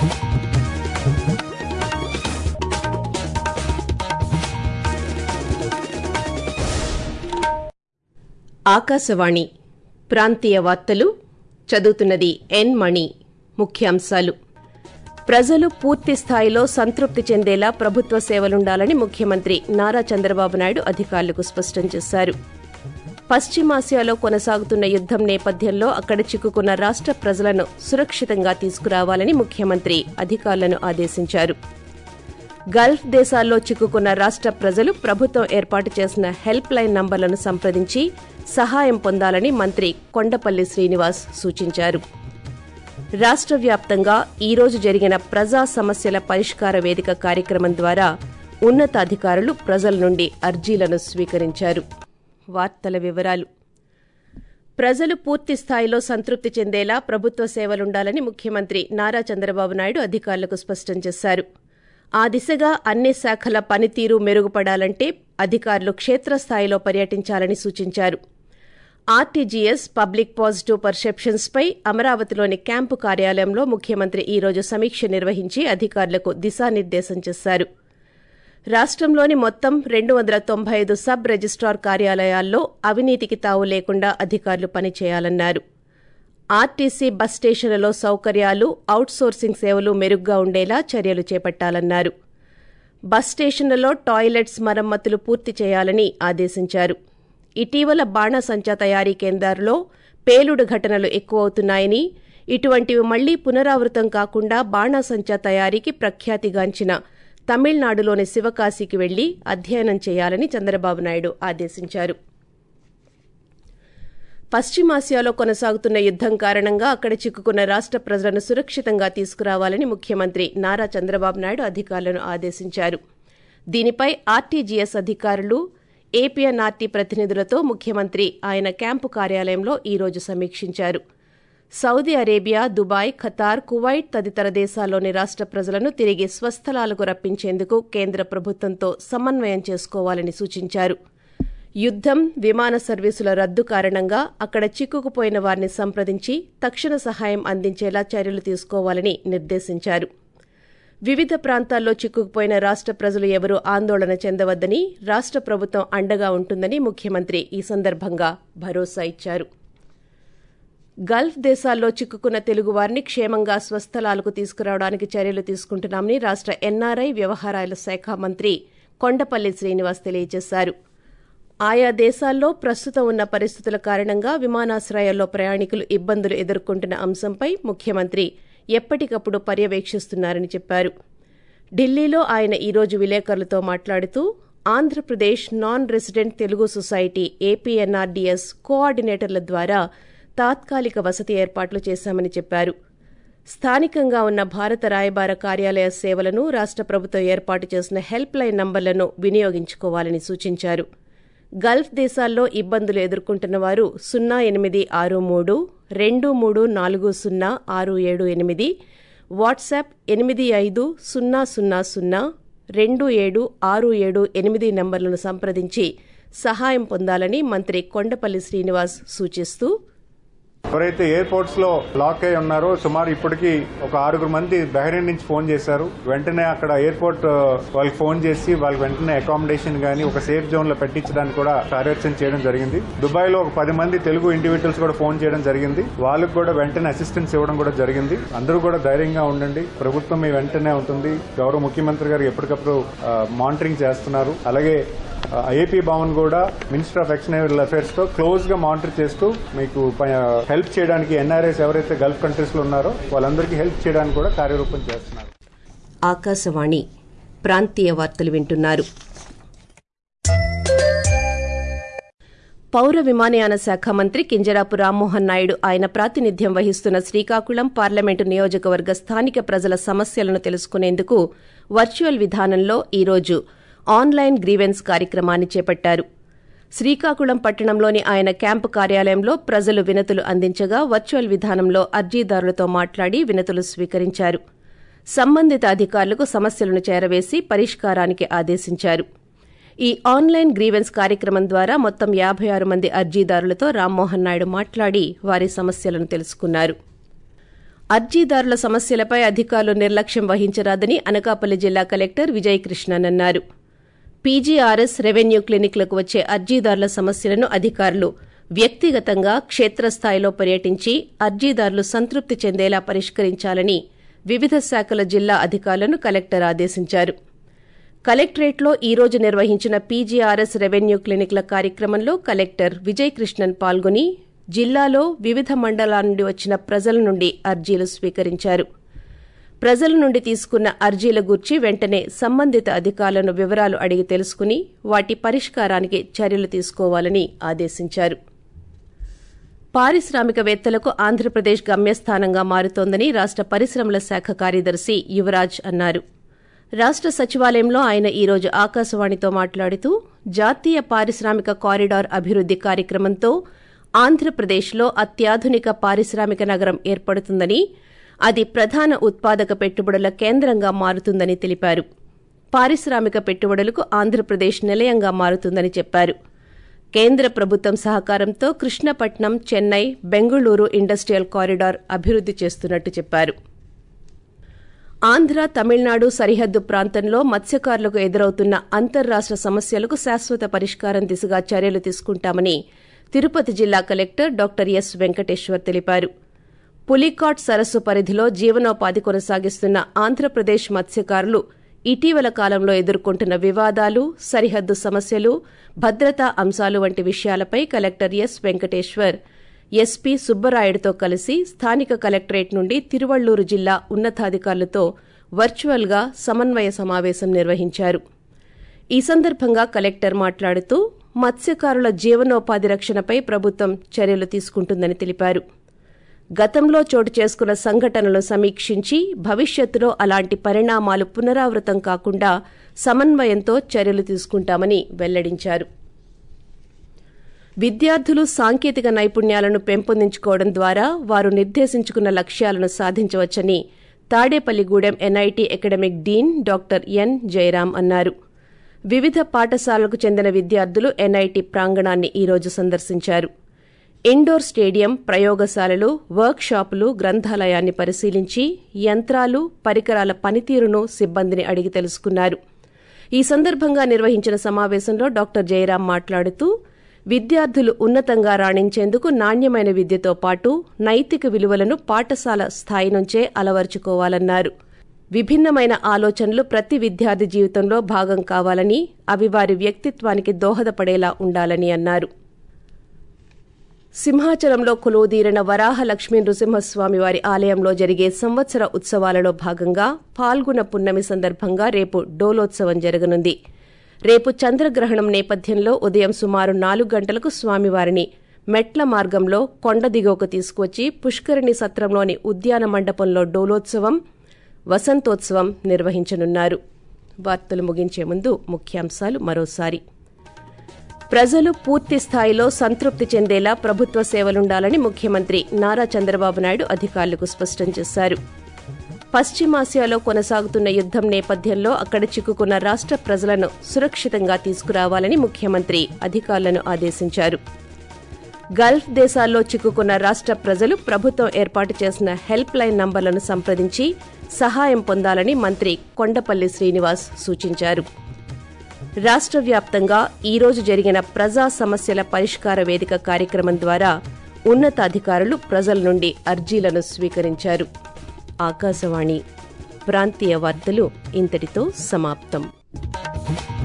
ఆకాశవాణి ప్రాంతీయ వార్తలు చదువుతున్నది ఎన్ మణి ముఖ్యాంశాలు ప్రజలు పూర్తి స్థాయిలో సంతృప్తి చెందేలా ప్రభుత్వ సేవలుండాలని ముఖ్యమంత్రి నారా చంద్రబాబు నాయుడు అధికారులకు స్పష్టం చేశారు పశ్చిమాసియాలో కొనసాగుతున్న యుద్దం నేపథ్యంలో అక్కడ చిక్కుకున్న రాష్ట ప్రజలను సురక్షితంగా తీసుకురావాలని ముఖ్యమంత్రి అధికారులను ఆదేశించారు గల్ఫ్ దేశాల్లో చిక్కుకున్న రాష్ట ప్రజలు ప్రభుత్వం ఏర్పాటు చేసిన హెల్ప్ లైన్ నంబర్లను సంప్రదించి సహాయం పొందాలని మంత్రి కొండపల్లి శ్రీనివాస్ సూచించారు రాష్ట వ్యాప్తంగా ఈ రోజు జరిగిన ప్రజా సమస్యల పరిష్కార వేదిక కార్యక్రమం ద్వారా ఉన్నతాధికారులు ప్రజల నుండి అర్జీలను స్వీకరించారు వార్తల వివరాలు ప్రజలు పూర్తి స్థాయిలో సంతృప్తి చెందేలా ప్రభుత్వ సేవలుండాలని ముఖ్యమంత్రి నారా చంద్రబాబు నాయుడు అధికారులకు స్పష్టం చేశారు ఆ దిశగా అన్ని శాఖల పనితీరు మెరుగుపడాలంటే అధికారులు క్షేత్రస్థాయిలో పర్యటించాలని సూచించారు ఆర్టీజీఎస్ పబ్లిక్ పాజిటివ్ పర్సెప్షన్స్ పై అమరావతిలోని క్యాంపు కార్యాలయంలో ముఖ్యమంత్రి ఈ రోజు సమీక్ష నిర్వహించి అధికారులకు దిశానిర్దేశం చేశారు రాష్టంలోని మొత్తం రెండు వందల తొంభై ఐదు సబ్ రిజిస్టార్ కార్యాలయాల్లో అవినీతికి తావు లేకుండా అధికారులు పనిచేయాలన్నారు ఆర్టీసీ బస్ స్టేషన్లలో సౌకర్యాలు అవుట్సోర్సింగ్ సేవలు మెరుగ్గా ఉండేలా చర్యలు చేపట్టాలన్నారు బస్ స్టేషన్లలో టాయిలెట్స్ మరమ్మతులు పూర్తి చేయాలని ఆదేశించారు ఇటీవల బాణసంచా తయారీ కేంద్రాల్లో పేలుడు ఘటనలు ఎక్కువవుతున్నాయని ఇటువంటివి మళ్లీ పునరావృతం కాకుండా బాణాసంచా తయారీకి ప్రఖ్యాతిగాంచిన తమిళనాడులోని శివకాశికి వెళ్లి అధ్యయనం చేయాలని చంద్రబాబు నాయుడు ఆదేశించారు పశ్చిమాసియాలో కొనసాగుతున్న యుద్దం కారణంగా అక్కడ చిక్కుకున్న రాష్ట ప్రజలను సురక్షితంగా తీసుకురావాలని ముఖ్యమంత్రి నారా చంద్రబాబు నాయుడు అధికారులను ఆదేశించారు దీనిపై ఆర్టీజీఎస్ అధికారులు ఏపీఎన్ఆర్టీ ప్రతినిధులతో ముఖ్యమంత్రి ఆయన క్యాంపు కార్యాలయంలో ఈ రోజు సమీక్షించారు Saudi Arabia Dubai Qatar Kuwait తదితర దేశాల్లోని రాష్ట ప్రజలను తిరిగి స్వస్థలాలకు రప్పించేందుకు కేంద్ర ప్రభుత్వంతో సమన్వయం చేసుకోవాలని సూచించారు యుద్దం విమాన సర్వీసుల రద్దు కారణంగా అక్కడ చిక్కుకుపోయిన వారిని సంప్రదించి తక్షణ సహాయం అందించేలా చర్యలు తీసుకోవాలని నిర్దేశించారు వివిధ ప్రాంతాల్లో చిక్కుకుపోయిన రాష్ట ప్రజలు ఎవరూ ఆందోళన చెందవద్దని రాష్ట ప్రభుత్వం అండగా ఉంటుందని ముఖ్యమంత్రి ఈ సందర్భంగా భరోసా ఇచ్చారు గల్ఫ్ దేశాల్లో చిక్కుకున్న తెలుగువారిని క్షేమంగా స్వస్థలాలకు తీసుకురావడానికి చర్యలు తీసుకుంటున్నామని రాష్ట ఎన్ఆర్ఐ వ్యవహారాల శాఖ మంత్రి కొండపల్లి శ్రీనివాస్ తెలియజేశారు ఆయా దేశాల్లో ప్రస్తుతం ఉన్న పరిస్థితుల కారణంగా విమానాశ్రయాల్లో ప్రయాణికులు ఇబ్బందులు ఎదుర్కొంటున్న అంశంపై ముఖ్యమంత్రి ఎప్పటికప్పుడు పర్యవేక్షిస్తున్నారని చెప్పారు ఢిల్లీలో ఆయన ఈరోజు విలేకరులతో మాట్లాడుతూ Andhra Pradesh non resident Telugu society APNRTS కోఆర్డినేటర్ల ద్వారా తాత్కాలిక వసతి ఏర్పాట్లు చేశామని చెప్పారు స్థానికంగా ఉన్న భారత రాయబార కార్యాలయ సేవలను రాష్ట ప్రభుత్వం ఏర్పాటు చేసిన హెల్ప్ లైన్ నంబర్లను వినియోగించుకోవాలని సూచించారు గల్ఫ్ దేశాల్లో ఇబ్బందులు ఎదుర్కొంటున్న వారు సున్నా ఎనిమిది ఆరు మూడు రెండు మూడు నాలుగు సున్నా ఆరు ఏడు ఎనిమిది వాట్సాప్ ఎనిమిది ఐదు సున్నా సున్నా సున్నా రెండు ఏడు ఆరు ఏడు ఎనిమిది నంబర్లను సంప్రదించి సహాయం పొందాలని మంత్రి కొండపల్లి శ్రీనివాస్ సూచిస్తూ ఎవరైతే ఎయిర్పోర్ట్స్ లో లాక్ అయి ఉన్నారో సుమారు ఇప్పటికి ఒక ఆరుగురు మంది బహ్రెయిన్ నుంచి ఫోన్ చేశారు వెంటనే అక్కడ ఎయిర్పోర్ట్ వాళ్ళకి ఫోన్ చేసి వాళ్ళకి వెంటనే అకామిడేషన్ గానీ ఒక సేఫ్ జోన్ లో పెట్టించడానికి కూడా కార్యాచరణ చేయడం జరిగింది దుబాయ్ లో ఒక పది మంది తెలుగు ఇండివిజువల్స్ కూడా ఫోన్ చేయడం జరిగింది వాళ్ళకి కూడా వెంటనే అసిస్టెన్స్ ఇవ్వడం కూడా జరిగింది అందరూ కూడా ధైర్యంగా ఉండండి ప్రభుత్వం మీ వెంటనే ఉంటుంది గౌరవ ముఖ్యమంత్రి గారు ఎప్పటికప్పుడు మానిటరింగ్ చేస్తున్నారు అలాగే ఏపీ భవన్ కూడా మినిస్టర్ ఆఫ్ ఎక్స్టర్నల్ అఫైర్స్ తో క్లోజ్ గా మానిటర్ చేస్తూ మీకు హెల్ప్ చేయడానికి ఎన్ఆర్ఎస్ ఎవరైతే గల్ఫ్ కంట్రీస్ లో ఉన్నారో వాళ్ళందరికీ హెల్ప్ చేయడానికి కూడా కార్యరూపం చేస్తున్నారు ఆకాశవాణి ప్రాంతీయ వార్తలు వింటున్నారు పౌర విమానయాన శాఖ మంత్రి కింజరాపు రామ్మోహన్ నాయుడు ఆయన ప్రాతినిధ్యం వహిస్తున్న శ్రీకాకుళం పార్లమెంటు నియోజకవర్గ స్థానిక ప్రజల సమస్యలను తెలుసుకునేందుకు వర్చువల్ విధానంలో ఈరోజు ఆన్లైన్ గ్రీవెన్స్ కార్యక్రమాన్ని చేపట్టారు శ్రీకాకుళం పట్టణంలోని ఆయన క్యాంపు కార్యాలయంలో ప్రజలు వినతులు అందించగా వర్చువల్ విధానంలో అర్జీదారులతో మాట్లాడి వినతులు స్వీకరించారు సంబంధిత అధికారులకు సమస్యలను చేరవేసి పరిష్కారానికి ఆదేశించారు ఈ ఆన్లైన్ గ్రీవెన్స్ కార్యక్రమం ద్వారా మొత్తం యాభై ఆరు మంది అర్జీదారులతో రామ్మోహన్ నాయుడు మాట్లాడి వారి సమస్యలను తెలుసుకున్నారు అర్జీదారుల సమస్యలపై అధికారులు నిర్లక్ష్యం వహించరాదని అనకాపల్లి జిల్లా కలెక్టర్ విజయ్ కృష్ణన్ అన్నారు పీజీఆర్ఎస్ రెవెన్యూ క్లినిక్లకు వచ్చే అర్జీదారుల సమస్యలను అధికారులు వ్యక్తిగతంగా క్షేత్రస్థాయిలో పర్యటించి అర్జీదారులు సంతృప్తి చెందేలా పరిష్కరించాలని వివిధ శాఖల జిల్లా అధికారులను కలెక్టర్ ఆదేశించారు కలెక్టరేట్లో ఈ రోజు నిర్వహించిన పీజీఆర్ఎస్ రెవెన్యూ క్లినిక్ల కార్యక్రమంలో కలెక్టర్ విజయ్ కృష్ణన్ పాల్గొని జిల్లాలో వివిధ మండలాల నుండి వచ్చిన ప్రజల నుండి అర్జీలు స్వీకరించారు ప్రజల నుండి తీసుకున్న అర్జీల గూర్చి వెంటనే సంబంధిత అధికారులను వివరాలు అడిగి తెలుసుకుని వాటి పరిష్కారానికి చర్యలు తీసుకోవాలని ఆదేశించారు పారిశ్రామికవేత్తలకు ఆంధ్రప్రదేశ్ గమ్యస్థానంగా మారుతోందని రాష్ట పరిశ్రమల శాఖ కార్యదర్శి యువరాజ్ అన్నారు రాష్ట సచివాలయంలో ఆయన ఈ రోజు ఆకాశవాణితో మాట్లాడుతూ జాతీయ పారిశ్రామిక కారిడార్ అభివృద్ది కార్యక్రమంతో ఆంధ్రప్రదేశ్లో అత్యాధునిక పారిశ్రామిక నగరం ఏర్పడుతుందని అది ప్రధాన ఉత్పాదక పెట్టుబడుల కేంద్రంగా మారుతుందని తెలిపారు పారిశ్రామిక పెట్టుబడులకు ఆంధ్రప్రదేశ్ నిలయంగా మారుతుందని చెప్పారు కేంద్ర ప్రభుత్వం సహకారంతో కృష్ణపట్నం చెన్నై బెంగళూరు ఇండస్ట్రియల్ కారిడార్ అభివృద్ది చేస్తున్నట్టు చెప్పారు ఆంధ్ర తమిళనాడు సరిహద్దు ప్రాంతంలో మత్స్యకారులకు ఎదురవుతున్న అంతర్రాష్ట సమస్యలకు శాశ్వత పరిష్కారం దిశగా చర్యలు తీసుకుంటామని తిరుపతి జిల్లా కలెక్టర్ డాక్టర్ ఎస్ వెంకటేశ్వర్ తెలిపారు పులికాట్ సరస్సు పరిధిలో జీవనోపాధి కొనసాగిస్తున్న ఆంధ్రప్రదేశ్ మత్స్యకారులు ఇటీవల కాలంలో ఎదుర్కొంటున్న వివాదాలు సరిహద్దు సమస్యలు భద్రతా అంశాలు వంటి విషయాలపై కలెక్టర్ ఎస్ వెంకటేశ్వర్ ఎస్పీ సుబ్బరాయుడుతో కలిసి స్థానిక కలెక్టరేట్ నుండి తిరువళ్లూరు జిల్లా ఉన్నతాధికారులతో వర్చువల్గా సమన్వయ సమావేశం నిర్వహించారు ఈ సందర్భంగా కలెక్టర్ మాట్లాడుతూ మత్స్యకారుల జీవనోపాధి రక్షణపై ప్రభుత్వం చర్యలు తీసుకుంటుందని తెలిపారు గతంలో చోటు చేసుకున్న సంఘటనలు సమీక్షించి భవిష్యత్తులో అలాంటి పరిణామాలు పునరావృతం కాకుండా సమన్వయంతో చర్యలు తీసుకుంటామని వెల్లడించారు విద్యార్థులు సాంకేతిక నైపుణ్యాలను పెంపొందించుకోవడం ద్వారా వారు నిర్దేశించుకున్న లక్ష్యాలను సాధించవచ్చని Tadepalligudem NIT academic dean doctor N Jayaram అన్నారు వివిధ పాఠశాలలకు చెందిన విద్యార్థులు ఎన్ఐటి ప్రాంగణాన్ని ఈ రోజు సందర్శించారు ఇండోర్ స్టేడియం ప్రయోగశాలలు వర్క్ షాపులు గ్రంథాలయాన్ని పరిశీలించి యంత్రాలు పరికరాల పనితీరును సిబ్బందిని అడిగి తెలుసుకున్నారు ఈ సందర్భంగా నిర్వహించిన సమావేశంలో డాక్టర్ జయరాం మాట్లాడుతూ విద్యార్థులు ఉన్నతంగా రాణించేందుకు నాణ్యమైన విద్యతో పాటు నైతిక విలువలను పాఠశాల స్థాయి నుంచే అలవర్చుకోవాలన్నారు విభిన్నమైన ఆలోచనలు ప్రతి విద్యార్థి జీవితంలో భాగం కావాలని అవి వారి వ్యక్తిత్వానికి దోహదపడేలా ఉండాలని అన్నారు సింహాచలంలో కొలువుదీరిన వరాహ లక్ష్మీ నృసింహస్వామి వారి ఆలయంలో జరిగే సంవత్సర ఉత్సవాలలో భాగంగా పాల్గొన పున్నమి సందర్భంగా రేపు డోలోత్సవం జరగనుంది రేపు చంద్రగ్రహణం నేపథ్యంలో ఉదయం సుమారు నాలుగు గంటలకు స్వామివారిని మెట్ల మార్గంలో కొండ దిగువకు తీసుకువచ్చి పుష్కరిణి సత్రంలోని ఉద్యాన మండపంలో డోలోత్సవం వసంతోత్సవం నిర్వహించనున్నారు వార్తలు ముగించే ముందు ముఖ్యాంశాలు మరోసారి ప్రజలు పూర్తి స్థాయిలో సంతృప్తి చెందేలా ప్రభుత్వ సేవలుండాలని ముఖ్యమంత్రి నారా చంద్రబాబు నాయుడు అధికారులకు స్పష్టం చేశారు పశ్చిమాసియాలో కొనసాగుతున్న యుద్దం నేపథ్యంలో అక్కడ చిక్కుకున్న రాష్ట ప్రజలను సురక్షితంగా తీసుకురావాలని ముఖ్యమంత్రి అధికారులను ఆదేశించారు గల్ఫ్ దేశాల్లో చిక్కుకున్న రాష్ట ప్రజలు ప్రభుత్వం ఏర్పాటు చేసిన హెల్ప్ లైన్ నంబర్లను సంప్రదించి సహాయం పొందాలని మంత్రి కొండపల్లి శ్రీనివాస్ సూచించారు రాష్ట్ర వ్యాప్తంగా ఈ రోజు జరిగిన ప్రజా సమస్యల పరిష్కార వేదిక కార్యక్రమం ద్వారా ఉన్నతాధికారులు ప్రజల నుండి అర్జీలను స్వీకరించారు ఆకాశవాణి ప్రాంతీయ వార్తలు ఇంతటితో సమాప్తం